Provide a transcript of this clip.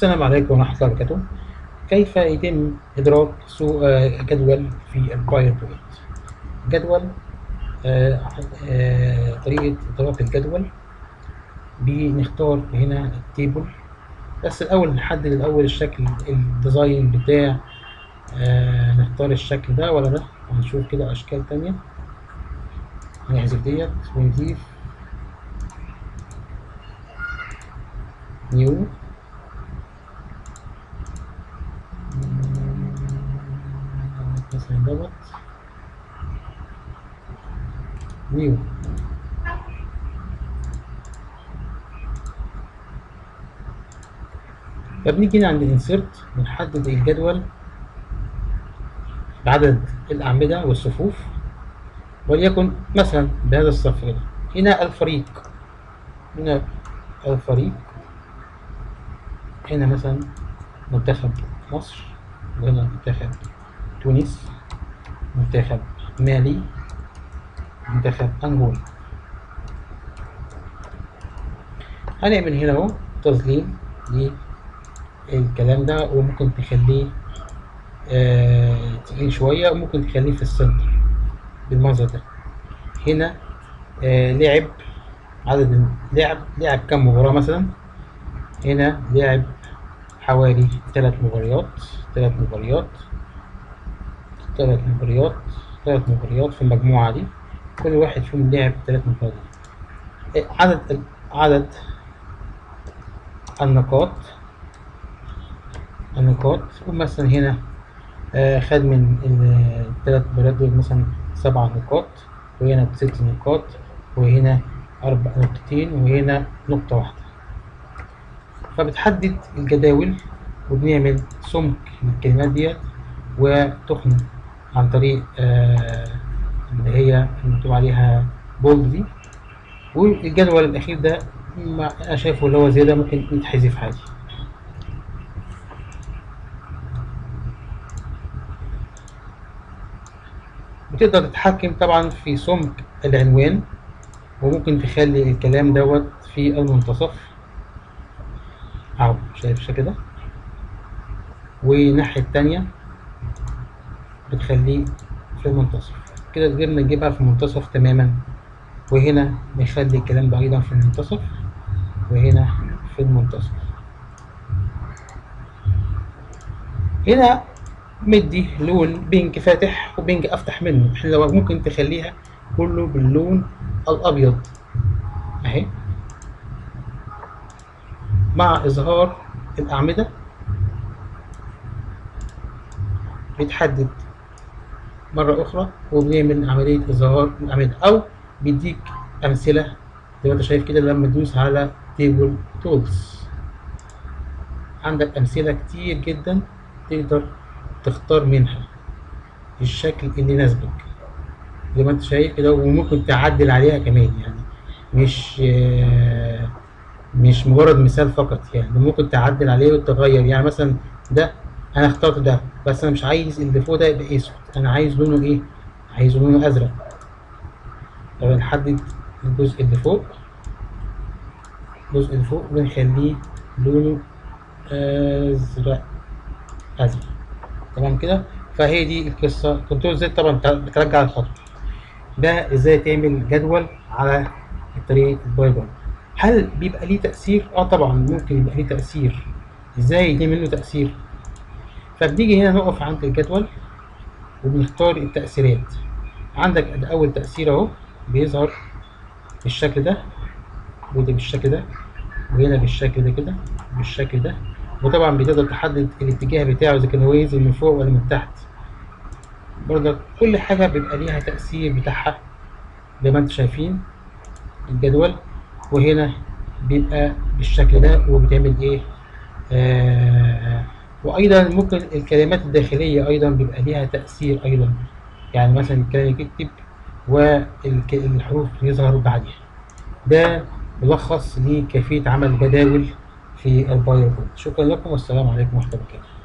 السلام عليكم ورحمة الله وبركاته كيف يتم إدراك سوء آه، جدول في الباوربوينت جدول آه، آه، طريقة إدراك الجدول بنختار هنا التيبل بس الأول نحدد الأول الشكل الديزاين بتاع آه، نختار الشكل ده ولا ده هنشوف كده أشكال تانية نحذف ديت ونضيف نيو مثلا دوت نيو فبنيجي هنا عند الانسيرت بنحدد الجدول بعدد الأعمدة والصفوف وليكن مثلا بهذا الصف كده هنا الفريق هنا الفريق هنا مثلا منتخب مصر وهنا منتخب تونس منتخب مالي منتخب أنغولا هنعمل هنا اهو تظليل للكلام ده وممكن تخليه آه تقيل شوية وممكن تخليه في السنتر بالمنظر ده هنا آه لعب عدد لعب لعب كم مباراة مثلا هنا لعب حوالي ثلاث مباريات ثلاث مباريات ثلاث مباريات ثلاث مباريات في المجموعة دي كل واحد فيهم لعب ثلاث مباريات آه، عدد عدد النقاط النقاط ومثلا هنا آه، خد من الثلاث مباريات دول مثلا سبع نقاط وهنا ست نقاط وهنا أربع نقطتين وهنا نقطة واحدة فبتحدد الجداول وبنعمل سمك للكلمات ديت وتخن عن طريق آه، اللي هي مكتوب عليها بولد دي والجدول الأخير ده ما أنا شايفه اللي هو زيادة ممكن يتحذف عادي بتقدر تتحكم طبعا في سمك العنوان وممكن تخلي الكلام دوت في المنتصف اهو شايف الشكل ده والناحية التانية بتخليه في المنتصف كده قدرنا نجيبها في المنتصف تماما وهنا نخلي الكلام ده أيضا في المنتصف وهنا في المنتصف هنا مدي لون بينك فاتح وبينك افتح منه احنا لو ممكن تخليها كله باللون الابيض اهي مع اظهار الاعمده بيتحدد مرة أخرى وبنعمل عملية إظهار الأعمدة أو بيديك أمثلة زي ما أنت شايف كده لما تدوس على تيبل تولز عندك أمثلة كتير جدا تقدر تختار منها الشكل اللي يناسبك زي ما انت شايف كده وممكن تعدل عليها كمان يعني مش آه، مش مجرد مثال فقط يعني ممكن تعدل عليه وتغير يعني مثلا ده انا اخترت ده بس انا مش عايز اللي فوق ده يبقى اسود انا عايز لونه ايه عايز لونه ازرق طب نحدد الجزء اللي فوق الجزء اللي فوق ونخليه لونه ازرق ازرق تمام كده فهي دي القصه كنترول زد طبعا بتع- بترجع الخط ده ازاي تعمل جدول على طريقه البايبل هل بيبقى ليه تاثير اه طبعا ممكن يبقى ليه تاثير ازاي يجي منه تاثير فبنيجي هنا نقف عند الجدول وبنختار التاثيرات عندك ده اول تاثير اهو بيظهر بالشكل ده وده بالشكل ده وهنا بالشكل ده كده بالشكل ده وطبعا بتقدر تحدد الاتجاه بتاعه اذا كان هو ينزل من فوق ولا من تحت برضه كل حاجة بيبقى ليها تأثير بتاعها زي ما انتم شايفين الجدول وهنا بيبقى بالشكل ده وبتعمل ايه آه وايضا ممكن الكلمات الداخلية ايضا بيبقى ليها تأثير ايضا يعني مثلا الكلام يكتب والحروف يظهر بعدها ده ملخص لكيفية عمل جداول في البايربوت شكرا لكم والسلام عليكم ورحمة الله وبركاته